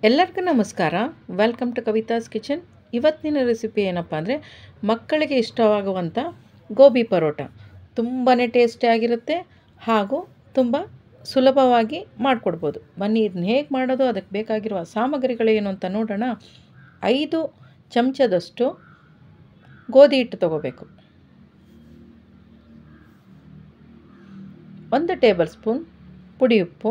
ಎಲ್ಲರಿಗೂ ನಮಸ್ಕಾರ welcome to Kavitha's kitchen ಇವತ್ತಿನ ರೆಸಿಪಿ ಏನಪ್ಪ ಅಂದರೆ ಮಕ್ಕಳಿಗೆ ಇಷ್ಟವಾಗುವಂಥ ಗೋಬಿ ಪರೋಟ ತುಂಬಾ ಟೇಸ್ಟಿಯಾಗಿರುತ್ತೆ ಹಾಗೂ ತುಂಬ ಸುಲಭವಾಗಿ ಮಾಡಿಕೊಡ್ಬೋದು ಬನ್ನಿ ಇದನ್ನ ಹೇಗೆ ಮಾಡೋದು ಅದಕ್ಕೆ ಬೇಕಾಗಿರುವ ಸಾಮಗ್ರಿಗಳೇನು ಅಂತ ನೋಡೋಣ ಐದು ಚಮಚದಷ್ಟು ಗೋಧಿ ಹಿಟ್ಟು ತಗೋಬೇಕು ಒಂದು ಟೇಬಲ್ ಸ್ಪೂನ್ ಪುಡಿ ಉಪ್ಪು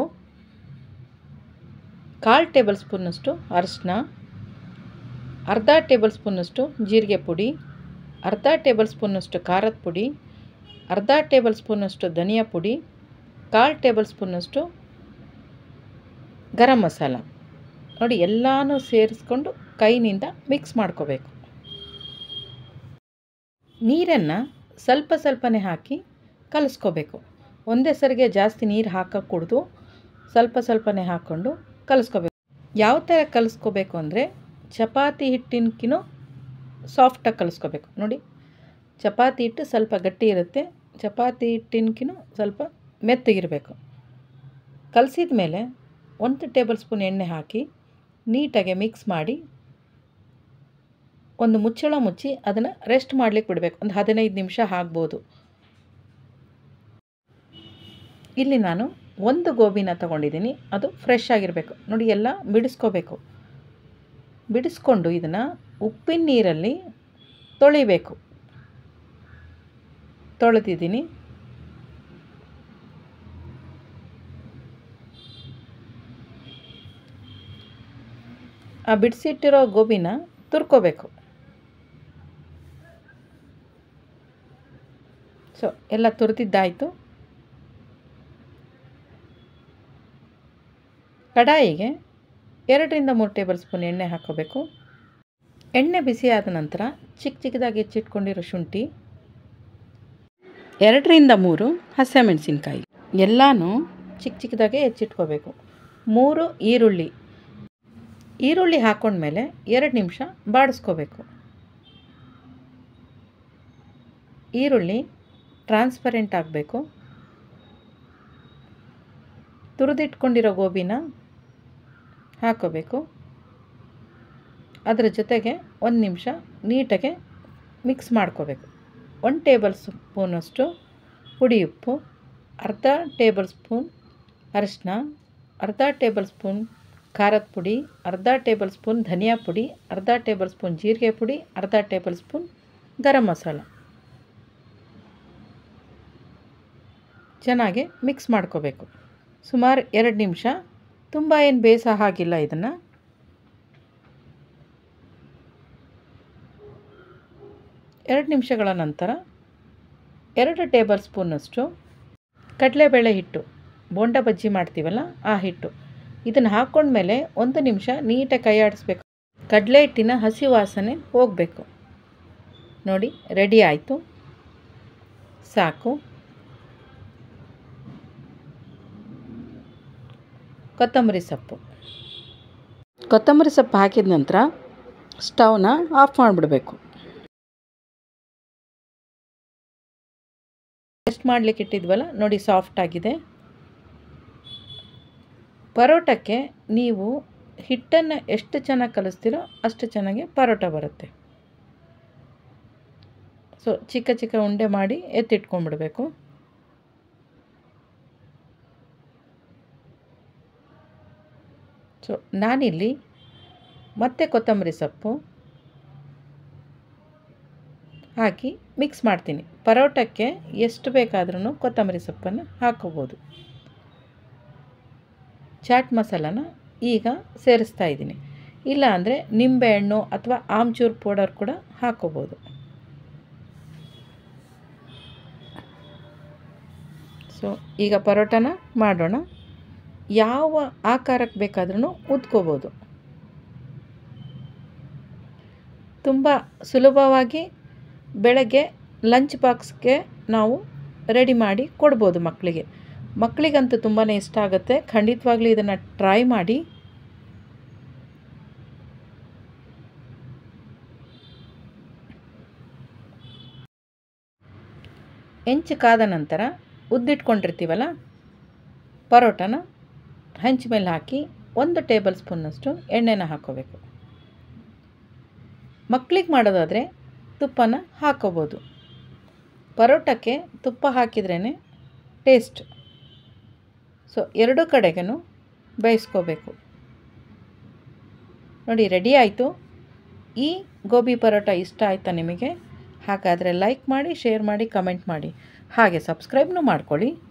ಕಾಲು ಟೇಬಲ್ ಸ್ಪೂನಷ್ಟು ಅರಿಶಿನ ಅರ್ಧ ಟೇಬಲ್ ಸ್ಪೂನಷ್ಟು ಜೀರಿಗೆ ಪುಡಿ ಅರ್ಧ ಟೇಬಲ್ ಸ್ಪೂನಷ್ಟು ಖಾರದ ಪುಡಿ ಅರ್ಧ ಟೇಬಲ್ ಸ್ಪೂನಷ್ಟು ಧನಿಯಾ ಪುಡಿ ಕಾಲು ಟೇಬಲ್ ಸ್ಪೂನಷ್ಟು ಗರಂ ಮಸಾಲ ನೋಡಿ ಎಲ್ಲನೂ ಸೇರಿಸ್ಕೊಂಡು ಕೈನಿಂದ ಮಿಕ್ಸ್ ಮಾಡ್ಕೋಬೇಕು ನೀರನ್ನು ಸ್ವಲ್ಪ ಸ್ವಲ್ಪನೇ ಹಾಕಿ ಕಲಿಸ್ಕೋಬೇಕು ಒಂದೇ ಸರಿಗೆ ಜಾಸ್ತಿ ನೀರು ಹಾಕக்கூಡ್ದು ಸ್ವಲ್ಪ ಸ್ವಲ್ಪನೇ ಹಾಕ್ಕೊಂಡು ಕಲಿಸ್ಕೋಬೇಕು ಯಾವ ಥರ ಕಲಿಸ್ಕೋಬೇಕು ಅಂದರೆ ಚಪಾತಿ ಹಿಟ್ಟಿನಕಿನೂ ಸಾಫ್ಟಾಗಿ ಕಲಿಸ್ಕೋಬೇಕು ನೋಡಿ ಚಪಾತಿ ಹಿಟ್ಟು ಸ್ವಲ್ಪ ಗಟ್ಟಿ ಇರುತ್ತೆ ಚಪಾತಿ ಹಿಟ್ಟಿನಕಿನೂ ಸ್ವಲ್ಪ ಮೆತ್ತಗಿರಬೇಕು ಕಲಸಿದ ಮೇಲೆ ಒಂದು ಟೇಬಲ್ ಸ್ಪೂನ್ ಎಣ್ಣೆ ಹಾಕಿ ನೀಟಾಗಿ ಮಿಕ್ಸ್ ಮಾಡಿ ಒಂದು ಮುಚ್ಚಳ ಮುಚ್ಚಿ ಅದನ್ನು ರೆಸ್ಟ್ ಮಾಡಲಿಕ್ಕೆ ಬಿಡಬೇಕು ಒಂದು ಹದಿನೈದು ನಿಮಿಷ ಆಗ್ಬೋದು ಇಲ್ಲಿ ನಾನು ಒಂದು ಗೋಬಿನ ತಗೊಂಡಿದ್ದೀನಿ ಅದು ಫ್ರೆಶ್ ಆಗಿರಬೇಕು ನೋಡಿ ಎಲ್ಲ ಬಿಡಿಸ್ಕೋಬೇಕು ಬಿಡಿಸ್ಕೊಂಡು ಇದನ್ನು ಉಪ್ಪಿನ ನೀರಲ್ಲಿ ತೊಳಿಬೇಕು ತೊಳೆದಿದ್ದೀನಿ ಆ ಬಿಡಿಸಿಟ್ಟಿರೋ ಗೋಬಿನ ತುರ್ಕೋಬೇಕು ಸೊ ಎಲ್ಲ ತುರಿದಿದ್ದಾಯಿತು ಕಡಾಯಿಗೆ ಎರಡರಿಂದ ಮೂರು ಟೇಬಲ್ ಸ್ಪೂನ್ ಎಣ್ಣೆ ಹಾಕೋಬೇಕು ಎಣ್ಣೆ ಬಿಸಿ ಆದ ನಂತರ ಚಿಕ್ಕ ಚಿಕ್ಕದಾಗಿ ಹೆಚ್ಚಿಟ್ಕೊಂಡಿರೋ ಶುಂಠಿ ಎರಡರಿಂದ ಮೂರು ಹಸಿಮೆಣಸಿನ್ಕಾಯಿ ಎಲ್ಲನೂ ಚಿಕ್ಕ ಚಿಕ್ಕದಾಗೆ ಹೆಚ್ಚಿಟ್ಕೋಬೇಕು ಮೂರು ಈರುಳ್ಳಿ ಈರುಳ್ಳಿ ಹಾಕ್ಕೊಂಡ್ಮೇಲೆ ಎರಡು ನಿಮಿಷ ಬಾಡಿಸ್ಕೋಬೇಕು ಈರುಳ್ಳಿ ಟ್ರಾನ್ಸ್ಪರೆಂಟ್ ಆಗಬೇಕು ತುರಿದಿಟ್ಕೊಂಡಿರೋ ಗೋಬಿನ ಹಾಕೋಬೇಕು ಅದರ ಜೊತೆಗೆ ಒಂದು ನಿಮಿಷ ನೀಟಾಗೆ ಮಿಕ್ಸ್ ಮಾಡ್ಕೋಬೇಕು ಒಂದು ಟೇಬಲ್ ಸ್ಪೂನಷ್ಟು ಪುಡಿ ಉಪ್ಪು ಅರ್ಧ ಟೇಬಲ್ ಸ್ಪೂನ್ ಅರಿಶಿನ ಅರ್ಧ ಟೇಬಲ್ ಸ್ಪೂನ್ ಖಾರದ ಪುಡಿ ಅರ್ಧ ಟೇಬಲ್ ಸ್ಪೂನ್ ಧನಿಯಾ ಪುಡಿ ಅರ್ಧ ಟೇಬಲ್ ಸ್ಪೂನ್ ಜೀರಿಗೆ ಪುಡಿ ಅರ್ಧ ಟೇಬಲ್ ಸ್ಪೂನ್ ಗರಂ ಮಸಾಲ ಚೆನ್ನಾಗಿ ಮಿಕ್ಸ್ ಮಾಡ್ಕೋಬೇಕು ಸುಮಾರು ಎರಡು ನಿಮಿಷ ತುಂಬ ಏನು ಬೇಯಿಸೋ ಹಾಗಿಲ್ಲ ಇದನ್ನು ಎರಡು ನಿಮಿಷಗಳ ನಂತರ ಎರಡು ಟೇಬಲ್ ಸ್ಪೂನಷ್ಟು ಕಡಲೆಬೇಳೆ ಹಿಟ್ಟು ಬೋಂಡ ಬಜ್ಜಿ ಮಾಡ್ತೀವಲ್ಲ ಆ ಹಿಟ್ಟು ಇದನ್ನು ಹಾಕ್ಕೊಂಡ್ಮೇಲೆ ಒಂದು ನಿಮಿಷ ನೀಟಾಗಿ ಕೈ ಆಡಿಸ್ಬೇಕು ಕಡಲೆ ಹಿಟ್ಟಿನ ಹಸಿ ವಾಸನೆ ಹೋಗಬೇಕು ನೋಡಿ ರೆಡಿ ಆಯಿತು ಸಾಕು ಕೊತ್ತಂಬರಿ ಸೊಪ್ಪು ಕೊತ್ತಂಬರಿ ಸೊಪ್ಪು ಹಾಕಿದ ನಂತರ ಸ್ಟವ್ನ ಆಫ್ ಮಾಡಿಬಿಡಬೇಕು ರೆಸ್ಟ್ ಮಾಡಲಿಕ್ಕೆ ಇಟ್ಟಿದ್ವಲ್ಲ ನೋಡಿ ಸಾಫ್ಟ್ ಆಗಿದೆ ಪರೋಟಕ್ಕೆ ನೀವು ಹಿಟ್ಟನ್ನು ಎಷ್ಟು ಚೆನ್ನಾಗಿ ಕಲಿಸ್ತೀರೋ ಅಷ್ಟು ಚೆನ್ನಾಗಿ ಪರೋಟ ಬರುತ್ತೆ ಸೊ ಚಿಕ್ಕ ಚಿಕ್ಕ ಉಂಡೆ ಮಾಡಿ ಎತ್ತಿಟ್ಕೊಂಡ್ಬಿಡ್ಬೇಕು ಸೊ ನಾನಿಲ್ಲಿ ಮತ್ತೆ ಕೊತ್ತಂಬರಿ ಸೊಪ್ಪು ಹಾಕಿ ಮಿಕ್ಸ್ ಮಾಡ್ತೀನಿ ಪರೋಟಕ್ಕೆ ಎಷ್ಟು ಬೇಕಾದ್ರೂ ಕೊತ್ತಂಬರಿ ಸೊಪ್ಪನ್ನು ಹಾಕೋಬೋದು ಚಾಟ್ ಮಸಾಲನ ಈಗ ಸೇರಿಸ್ತಾ ಇದ್ದೀನಿ ಇಲ್ಲ ಅಂದರೆ ನಿಂಬೆಹಣ್ಣು ಅಥವಾ ಆಮ್ಚೂರ್ ಪೌಡರ್ ಕೂಡ ಹಾಕೋಬೋದು ಸೊ ಈಗ ಪರೋಟನ ಮಾಡೋಣ ಯಾವ ಆಕಾರಕ್ಕೆ ಬೇಕಾದ್ರೂ ಉದ್ಕೋಬೋದು ತುಂಬ ಸುಲಭವಾಗಿ ಬೆಳಗ್ಗೆ ಲಂಚ್ ಬಾಕ್ಸ್ಗೆ ನಾವು ರೆಡಿ ಮಾಡಿ ಕೊಡ್ಬೋದು ಮಕ್ಕಳಿಗೆ ಮಕ್ಕಳಿಗಂತೂ ತುಂಬಾ ಇಷ್ಟ ಆಗುತ್ತೆ ಖಂಡಿತವಾಗ್ಲೂ ಇದನ್ನು ಟ್ರೈ ಮಾಡಿ ಹೆಂಚು ಕಾದ ನಂತರ ಉದ್ದಿಟ್ಕೊಂಡಿರ್ತೀವಲ್ಲ ಪರೋಟನ ಹಂಚ ಮೇಲೆ ಹಾಕಿ ಒಂದು ಟೇಬಲ್ ಸ್ಪೂನ್ನಷ್ಟು ಎಣ್ಣೆನ ಹಾಕ್ಕೋಬೇಕು ಮಕ್ಳಿಗೆ ಮಾಡೋದಾದರೆ ತುಪ್ಪನ ಹಾಕೋಬೋದು ಪರೋಟಕ್ಕೆ ತುಪ್ಪ ಹಾಕಿದ್ರೇ ಟೇಸ್ಟ್ ಸೊ ಎರಡು ಕಡೆಗೂ ಬೇಯಿಸ್ಕೋಬೇಕು ನೋಡಿ ರೆಡಿ ಆಯಿತು ಈ ಗೋಬಿ ಪರೋಟ ಇಷ್ಟ ಆಯಿತಾ ನಿಮಗೆ ಹಾಗಾದರೆ ಲೈಕ್ ಮಾಡಿ ಶೇರ್ ಮಾಡಿ ಕಮೆಂಟ್ ಮಾಡಿ ಹಾಗೆ ಸಬ್ಸ್ಕ್ರೈಬ್ನೂ ಮಾಡ್ಕೊಳ್ಳಿ